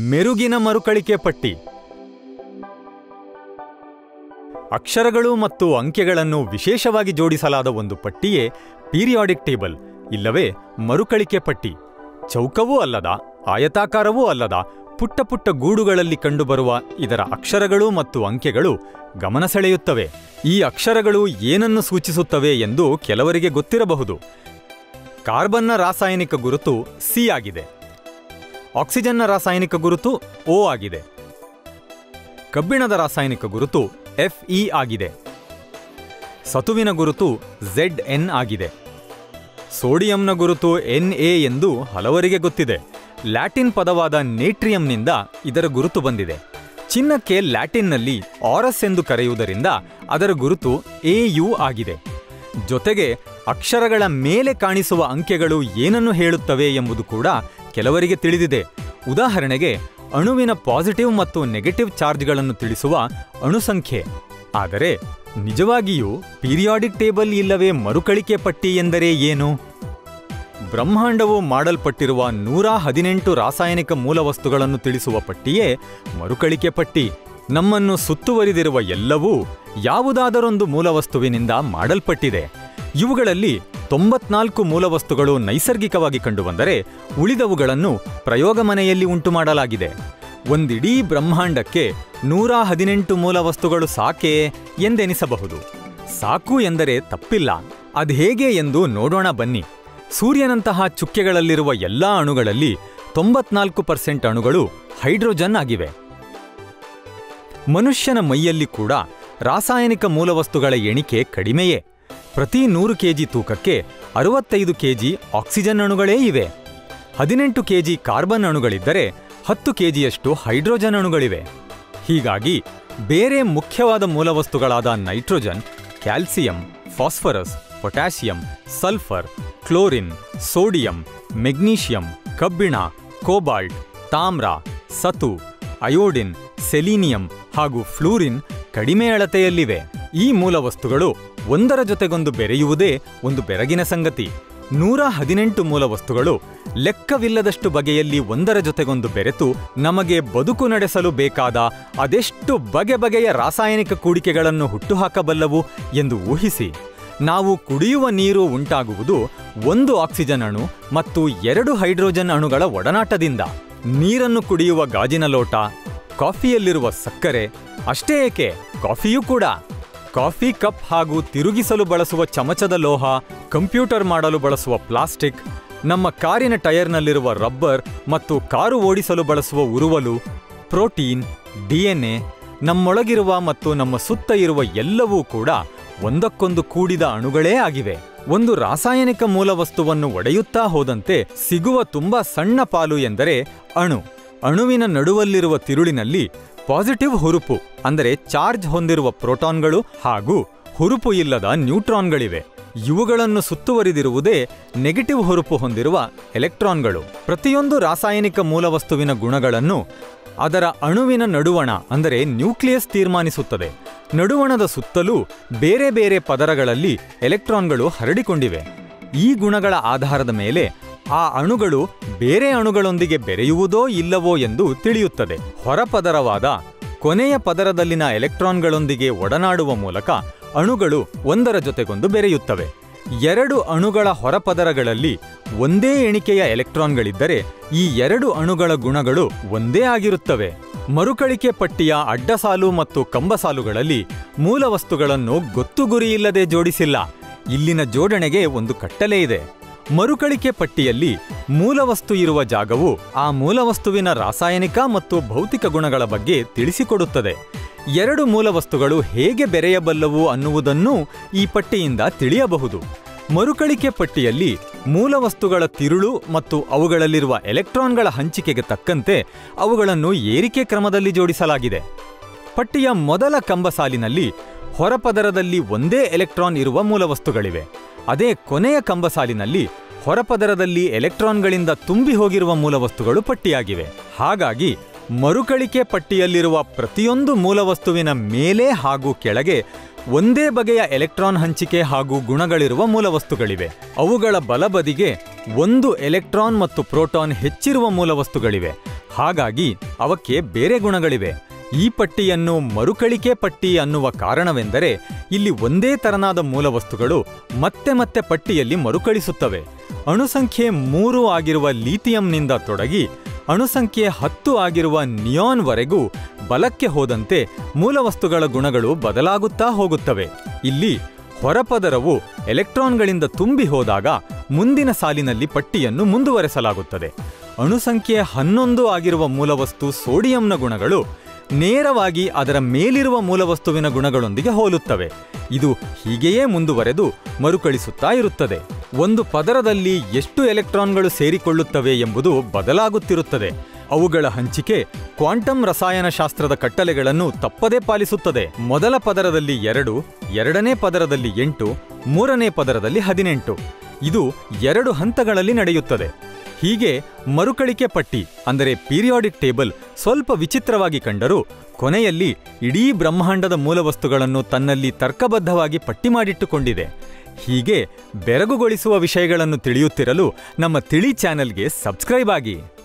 ಮೆರುಗಿನ ಮರುಕಳಿಕೆ ಪಟ್ಟಿ ಅಕ್ಷರಗಳು ಮತ್ತು ಅಂಕೆಗಳನ್ನು ವಿಶೇಷವಾಗಿ ಜೋಡಿಸಲಾದ ಒಂದು ಪಟ್ಟಿಯೇ ಪೀರಿಯಾಡಿಕ್ ಟೇಬಲ್ ಇಲ್ಲವೇ ಮರುಕಳಿಕೆ ಪಟ್ಟಿ ಚೌಕವೂ ಅಲ್ಲದ ಆಯತಾಕಾರವೂ ಅಲ್ಲದ ಪುಟ್ಟ ಪುಟ್ಟ ಗೂಡುಗಳಲ್ಲಿ ಕಂಡುಬರುವ ಇದರ ಅಕ್ಷರಗಳು ಮತ್ತು ಅಂಕೆಗಳು ಗಮನ ಸೆಳೆಯುತ್ತವೆ ಈ ಅಕ್ಷರಗಳು ಏನನ್ನು ಸೂಚಿಸುತ್ತವೆ ಎಂದು ಕೆಲವರಿಗೆ ಗೊತ್ತಿರಬಹುದು ಕಾರ್ಬನ್ನ ರಾಸಾಯನಿಕ ಗುರುತು ಸಿ ಆಗಿದೆ ಆಕ್ಸಿಜನ್ನ ರಾಸಾಯನಿಕ ಗುರುತು ಓ ಆಗಿದೆ ಕಬ್ಬಿಣದ ರಾಸಾಯನಿಕ ಗುರುತು ಎಫ್ ಇ ಆಗಿದೆ ಸತುವಿನ ಗುರುತು ಝೆಡ್ ಎನ್ ಆಗಿದೆ ಸೋಡಿಯಂನ ಗುರುತು ಎನ್ ಎ ಎಂದು ಹಲವರಿಗೆ ಗೊತ್ತಿದೆ ಲ್ಯಾಟಿನ್ ಪದವಾದ ನೇಟ್ರಿಯಂನಿಂದ ಇದರ ಗುರುತು ಬಂದಿದೆ ಚಿನ್ನಕ್ಕೆ ಲ್ಯಾಟಿನ್ನಲ್ಲಿ ಆರಸ್ ಎಂದು ಕರೆಯುವುದರಿಂದ ಅದರ ಗುರುತು ಎ ಯು ಆಗಿದೆ ಜೊತೆಗೆ ಅಕ್ಷರಗಳ ಮೇಲೆ ಕಾಣಿಸುವ ಅಂಕೆಗಳು ಏನನ್ನು ಹೇಳುತ್ತವೆ ಎಂಬುದು ಕೂಡ ಕೆಲವರಿಗೆ ತಿಳಿದಿದೆ ಉದಾಹರಣೆಗೆ ಅಣುವಿನ ಪಾಸಿಟಿವ್ ಮತ್ತು ನೆಗೆಟಿವ್ ಚಾರ್ಜ್ಗಳನ್ನು ತಿಳಿಸುವ ಅಣುಸಂಖ್ಯೆ ಆದರೆ ನಿಜವಾಗಿಯೂ ಪೀರಿಯಾಡಿಕ್ ಟೇಬಲ್ ಇಲ್ಲವೇ ಮರುಕಳಿಕೆ ಪಟ್ಟಿ ಎಂದರೆ ಏನು ಬ್ರಹ್ಮಾಂಡವು ಮಾಡಲ್ಪಟ್ಟಿರುವ ನೂರ ಹದಿನೆಂಟು ರಾಸಾಯನಿಕ ಮೂಲವಸ್ತುಗಳನ್ನು ತಿಳಿಸುವ ಪಟ್ಟಿಯೇ ಮರುಕಳಿಕೆ ಪಟ್ಟಿ ನಮ್ಮನ್ನು ಸುತ್ತುವರಿದಿರುವ ಎಲ್ಲವೂ ಯಾವುದಾದರೊಂದು ಮೂಲವಸ್ತುವಿನಿಂದ ಮಾಡಲ್ಪಟ್ಟಿದೆ ಇವುಗಳಲ್ಲಿ ತೊಂಬತ್ನಾಲ್ಕು ಮೂಲವಸ್ತುಗಳು ನೈಸರ್ಗಿಕವಾಗಿ ಕಂಡುಬಂದರೆ ಉಳಿದವುಗಳನ್ನು ಪ್ರಯೋಗ ಮನೆಯಲ್ಲಿ ಉಂಟು ಮಾಡಲಾಗಿದೆ ಒಂದಿಡೀ ಬ್ರಹ್ಮಾಂಡಕ್ಕೆ ನೂರ ಹದಿನೆಂಟು ಮೂಲವಸ್ತುಗಳು ಸಾಕೆ ಎಂದೆನಿಸಬಹುದು ಸಾಕು ಎಂದರೆ ತಪ್ಪಿಲ್ಲ ಅದ್ಹೇಗೆ ಎಂದು ನೋಡೋಣ ಬನ್ನಿ ಸೂರ್ಯನಂತಹ ಚುಕ್ಕೆಗಳಲ್ಲಿರುವ ಎಲ್ಲಾ ಅಣುಗಳಲ್ಲಿ ತೊಂಬತ್ನಾಲ್ಕು ಪರ್ಸೆಂಟ್ ಅಣುಗಳು ಹೈಡ್ರೋಜನ್ ಆಗಿವೆ ಮನುಷ್ಯನ ಮೈಯಲ್ಲಿ ಕೂಡ ರಾಸಾಯನಿಕ ಮೂಲವಸ್ತುಗಳ ಎಣಿಕೆ ಕಡಿಮೆಯೇ ಪ್ರತಿ ನೂರು ಕೆಜಿ ತೂಕಕ್ಕೆ ಅರವತ್ತೈದು ಕೆಜಿ ಆಕ್ಸಿಜನ್ ಅಣುಗಳೇ ಇವೆ ಹದಿನೆಂಟು ಕೆಜಿ ಕಾರ್ಬನ್ ಅಣುಗಳಿದ್ದರೆ ಹತ್ತು ಕೆಜಿಯಷ್ಟು ಹೈಡ್ರೋಜನ್ ಅಣುಗಳಿವೆ ಹೀಗಾಗಿ ಬೇರೆ ಮುಖ್ಯವಾದ ಮೂಲವಸ್ತುಗಳಾದ nitrogen calcium phosphorus potassium sulphur chlorine sodium magnesium ಕಬ್ಬಿಣ ಕೋಬಾಲ್ಟ್ ತಾಮ್ರ ಸತು ಅಯೋಡಿನ್ ಸೆಲೀನಿಯಂ ಹಾಗೂ ಫ್ಲೂರಿನ್ ಕಡಿಮೆ ಅಳತೆಯಲ್ಲಿವೆ ಈ ಮೂಲವಸ್ತುಗಳು ಒಂದರ ಜೊತೆಗೊಂದು ಬೆರೆಯುವುದೇ ಒಂದು ಬೆರಗಿನ ಸಂಗತಿ ನೂರ ಹದಿನೆಂಟು ಮೂಲವಸ್ತುಗಳು ಲೆಕ್ಕವಿಲ್ಲದಷ್ಟು ಬಗೆಯಲ್ಲಿ ಒಂದರ ಜೊತೆಗೊಂದು ಬೆರೆತು ನಮಗೆ ಬದುಕು ನಡೆಸಲು ಬೇಕಾದ ಅದೆಷ್ಟು ಬಗೆ ಬಗೆಯ ರಾಸಾಯನಿಕ ಕೂಡಿಕೆಗಳನ್ನು ಹುಟ್ಟುಹಾಕಬಲ್ಲವು ಎಂದು ಊಹಿಸಿ ನಾವು ಕುಡಿಯುವ ನೀರು ಉಂಟಾಗುವುದು ಒಂದು ಆಕ್ಸಿಜನ್ ಅಣು ಮತ್ತು ಎರಡು ಹೈಡ್ರೋಜನ್ ಅಣುಗಳ ಒಡನಾಟದಿಂದ ನೀರನ್ನು ಕುಡಿಯುವ ಗಾಜಿನ ಲೋಟ ಕಾಫಿಯಲ್ಲಿರುವ ಸಕ್ಕರೆ ಅಷ್ಟೇ ಏಕೆ ಕಾಫಿಯೂ ಕೂಡ ಕಾಫಿ ಕಪ್ ಹಾಗೂ ತಿರುಗಿಸಲು ಬಳಸುವ ಚಮಚದ ಲೋಹ ಕಂಪ್ಯೂಟರ್ ಮಾಡಲು ಬಳಸುವ ಪ್ಲಾಸ್ಟಿಕ್ ನಮ್ಮ ಕಾರಿನ ಟೈರ್ನಲ್ಲಿರುವ ರಬ್ಬರ್ ಮತ್ತು ಕಾರು ಓಡಿಸಲು ಬಳಸುವ ಉರುವಲು ಪ್ರೋಟೀನ್ ಡಿಎನ್ಎ ನಮ್ಮೊಳಗಿರುವ ಮತ್ತು ನಮ್ಮ ಸುತ್ತ ಇರುವ ಎಲ್ಲವೂ ಕೂಡ ಒಂದಕ್ಕೊಂದು ಕೂಡಿದ ಅಣುಗಳೇ ಆಗಿವೆ ಒಂದು ರಾಸಾಯನಿಕ ಮೂಲವಸ್ತುವನ್ನು ಒಡೆಯುತ್ತಾ ಹೋದಂತೆ ಸಿಗುವ ತುಂಬಾ ಸಣ್ಣ ಪಾಲು ಎಂದರೆ ಅಣು ಅಣುವಿನ ನಡುವಲ್ಲಿರುವ ತಿರುಳಿನಲ್ಲಿ ಪಾಸಿಟಿವ್ ಹುರುಪು ಅಂದರೆ ಚಾರ್ಜ್ ಹೊಂದಿರುವ ಪ್ರೋಟಾನ್ಗಳು ಹಾಗೂ ಹುರುಪು ಇಲ್ಲದ ನ್ಯೂಟ್ರಾನ್ಗಳಿವೆ ಇವುಗಳನ್ನು ಸುತ್ತುವರಿದಿರುವುದೇ ನೆಗೆಟಿವ್ ಹುರುಪು ಹೊಂದಿರುವ ಎಲೆಕ್ಟ್ರಾನ್ಗಳು ಪ್ರತಿಯೊಂದು ರಾಸಾಯನಿಕ ಮೂಲವಸ್ತುವಿನ ಗುಣಗಳನ್ನು ಅದರ ಅಣುವಿನ ನಡುವಣ ಅಂದರೆ ನ್ಯೂಕ್ಲಿಯಸ್ ತೀರ್ಮಾನಿಸುತ್ತದೆ ನಡುವಣದ ಸುತ್ತಲೂ ಬೇರೆ ಬೇರೆ ಪದರಗಳಲ್ಲಿ ಎಲೆಕ್ಟ್ರಾನ್ಗಳು ಹರಡಿಕೊಂಡಿವೆ ಈ ಗುಣಗಳ ಆಧಾರದ ಮೇಲೆ ಆ ಅಣುಗಳು ಬೇರೆ ಅಣುಗಳೊಂದಿಗೆ ಬೆರೆಯುವುದೋ ಇಲ್ಲವೋ ಎಂದು ತಿಳಿಯುತ್ತದೆ ಹೊರಪದರವಾದ ಕೊನೆಯ ಪದರದಲ್ಲಿನ ಎಲೆಕ್ಟ್ರಾನ್ಗಳೊಂದಿಗೆ ಒಡನಾಡುವ ಮೂಲಕ ಅಣುಗಳು ಒಂದರ ಜೊತೆಗೊಂದು ಬೆರೆಯುತ್ತವೆ ಎರಡು ಅಣುಗಳ ಹೊರಪದರಗಳಲ್ಲಿ ಒಂದೇ ಎಣಿಕೆಯ ಎಲೆಕ್ಟ್ರಾನ್ಗಳಿದ್ದರೆ ಈ ಎರಡು ಅಣುಗಳ ಗುಣಗಳು ಒಂದೇ ಆಗಿರುತ್ತವೆ ಮರುಕಳಿಕೆ ಪಟ್ಟಿಯ ಅಡ್ಡಸಾಲು ಮತ್ತು ಕಂಬಸಾಲುಗಳಲ್ಲಿ ಮೂಲವಸ್ತುಗಳನ್ನು ಗೊತ್ತು ಗುರಿಯಿಲ್ಲದೆ ಜೋಡಿಸಿಲ್ಲ ಇಲ್ಲಿನ ಜೋಡಣೆಗೆ ಒಂದು ಕಟ್ಟಲೆ ಇದೆ ಮರುಕಳಿಕೆ ಪಟ್ಟಿಯಲ್ಲಿ ಮೂಲವಸ್ತು ಇರುವ ಜಾಗವು ಆ ಮೂಲವಸ್ತುವಿನ ರಾಸಾಯನಿಕ ಮತ್ತು ಭೌತಿಕ ಗುಣಗಳ ಬಗ್ಗೆ ತಿಳಿಸಿಕೊಡುತ್ತದೆ ಎರಡು ಮೂಲವಸ್ತುಗಳು ಹೇಗೆ ಬೆರೆಯಬಲ್ಲವು ಅನ್ನುವುದನ್ನೂ ಈ ಪಟ್ಟಿಯಿಂದ ತಿಳಿಯಬಹುದು ಮರುಕಳಿಕೆ ಪಟ್ಟಿಯಲ್ಲಿ ಮೂಲವಸ್ತುಗಳ ತಿರುಳು ಮತ್ತು ಅವುಗಳಲ್ಲಿರುವ ಎಲೆಕ್ಟ್ರಾನ್ಗಳ ಹಂಚಿಕೆಗೆ ತಕ್ಕಂತೆ ಅವುಗಳನ್ನು ಏರಿಕೆ ಕ್ರಮದಲ್ಲಿ ಜೋಡಿಸಲಾಗಿದೆ ಪಟ್ಟಿಯ ಮೊದಲ ಕಂಬಸಾಲಿನಲ್ಲಿ ಹೊರಪದರದಲ್ಲಿ ಒಂದೇ ಎಲೆಕ್ಟ್ರಾನ್ ಇರುವ ಮೂಲವಸ್ತುಗಳಿವೆ ಅದೇ ಕೊನೆಯ ಕಂಬಸಾಲಿನಲ್ಲಿ ಹೊರಪದರದಲ್ಲಿ ಎಲೆಕ್ಟ್ರಾನ್ಗಳಿಂದ ತುಂಬಿ ಹೋಗಿರುವ ಮೂಲವಸ್ತುಗಳು ಪಟ್ಟಿಯಾಗಿವೆ ಹಾಗಾಗಿ ಮರುಕಳಿಕೆ ಪಟ್ಟಿಯಲ್ಲಿರುವ ಪ್ರತಿಯೊಂದು ಮೂಲವಸ್ತುವಿನ ಮೇಲೆ ಹಾಗೂ ಕೆಳಗೆ ಒಂದೇ ಬಗೆಯ ಎಲೆಕ್ಟ್ರಾನ್ ಹಂಚಿಕೆ ಹಾಗೂ ಗುಣಗಳಿರುವ ಮೂಲವಸ್ತುಗಳಿವೆ ಅವುಗಳ ಬಲಬದಿಗೆ ಒಂದು ಎಲೆಕ್ಟ್ರಾನ್ ಮತ್ತು ಪ್ರೋಟಾನ್ ಹೆಚ್ಚಿರುವ ಮೂಲವಸ್ತುಗಳಿವೆ ಹಾಗಾಗಿ ಅವಕ್ಕೆ ಬೇರೆ ಗುಣಗಳಿವೆ ಈ ಪಟ್ಟಿಯನ್ನು ಮರುಕಳಿಕೆ ಪಟ್ಟಿ ಅನ್ನುವ ಕಾರಣವೆಂದರೆ ಇಲ್ಲಿ ಒಂದೇ ತರನಾದ ಮೂಲವಸ್ತುಗಳು ಮತ್ತೆ ಮತ್ತೆ ಪಟ್ಟಿಯಲ್ಲಿ ಮರುಕಳಿಸುತ್ತವೆ ಅಣುಸಂಖ್ಯೆ ಮೂರು ಆಗಿರುವ ಲೀಥಿಯಂನಿಂದ ತೊಡಗಿ ಅಣುಸಂಖ್ಯೆ ಹತ್ತು ಆಗಿರುವ ನಿಯಾನ್ವರೆಗೂ ಬಲಕ್ಕೆ ಹೋದಂತೆ ಮೂಲವಸ್ತುಗಳ ಗುಣಗಳು ಬದಲಾಗುತ್ತಾ ಹೋಗುತ್ತವೆ ಇಲ್ಲಿ ಹೊರಪದರವು ಎಲೆಕ್ಟ್ರಾನ್ಗಳಿಂದ ತುಂಬಿ ಹೋದಾಗ ಮುಂದಿನ ಸಾಲಿನಲ್ಲಿ ಪಟ್ಟಿಯನ್ನು ಮುಂದುವರೆಸಲಾಗುತ್ತದೆ ಅಣುಸಂಖ್ಯೆ ಹನ್ನೊಂದು ಆಗಿರುವ ಮೂಲವಸ್ತು ಸೋಡಿಯಂನ ಗುಣಗಳು ನೇರವಾಗಿ ಅದರ ಮೇಲಿರುವ ಮೂಲವಸ್ತುವಿನ ಗುಣಗಳೊಂದಿಗೆ ಹೋಲುತ್ತವೆ ಇದು ಹೀಗೆಯೇ ಮುಂದುವರೆದು ಮರುಕಳಿಸುತ್ತಾ ಇರುತ್ತದೆ ಒಂದು ಪದರದಲ್ಲಿ ಎಷ್ಟು ಎಲೆಕ್ಟ್ರಾನ್ಗಳು ಸೇರಿಕೊಳ್ಳುತ್ತವೆ ಎಂಬುದು ಬದಲಾಗುತ್ತಿರುತ್ತದೆ ಅವುಗಳ ಹಂಚಿಕೆ ಕ್ವಾಂಟಮ್ ರಸಾಯನಶಾಸ್ತ್ರದ ಕಟ್ಟಲೆಗಳನ್ನು ತಪ್ಪದೇ ಪಾಲಿಸುತ್ತದೆ ಮೊದಲ ಪದರದಲ್ಲಿ ಎರಡು ಎರಡನೇ ಪದರದಲ್ಲಿ ಎಂಟು ಮೂರನೇ ಪದರದಲ್ಲಿ ಹದಿನೆಂಟು ಇದು ಎರಡು ಹಂತಗಳಲ್ಲಿ ನಡೆಯುತ್ತದೆ ಹೀಗೆ ಮರುಕಳಿಕೆ ಪಟ್ಟಿ ಅಂದರೆ ಪೀರಿಯಾಡಿಕ್ ಟೇಬಲ್ ಸ್ವಲ್ಪ ವಿಚಿತ್ರವಾಗಿ ಕಂಡರೂ ಕೊನೆಯಲ್ಲಿ ಇಡೀ ಬ್ರಹ್ಮಾಂಡದ ಮೂಲವಸ್ತುಗಳನ್ನು ತನ್ನಲ್ಲಿ ತರ್ಕಬದ್ಧವಾಗಿ ಪಟ್ಟಿ ಮಾಡಿಟ್ಟುಕೊಂಡಿದೆ ಹೀಗೆ ಬೆರಗುಗೊಳಿಸುವ ವಿಷಯಗಳನ್ನು ತಿಳಿಯುತ್ತಿರಲು ನಮ್ಮ ತಿಳಿ ಚಾನೆಲ್ಗೆ ಸಬ್ಸ್ಕ್ರೈಬ್ ಆಗಿ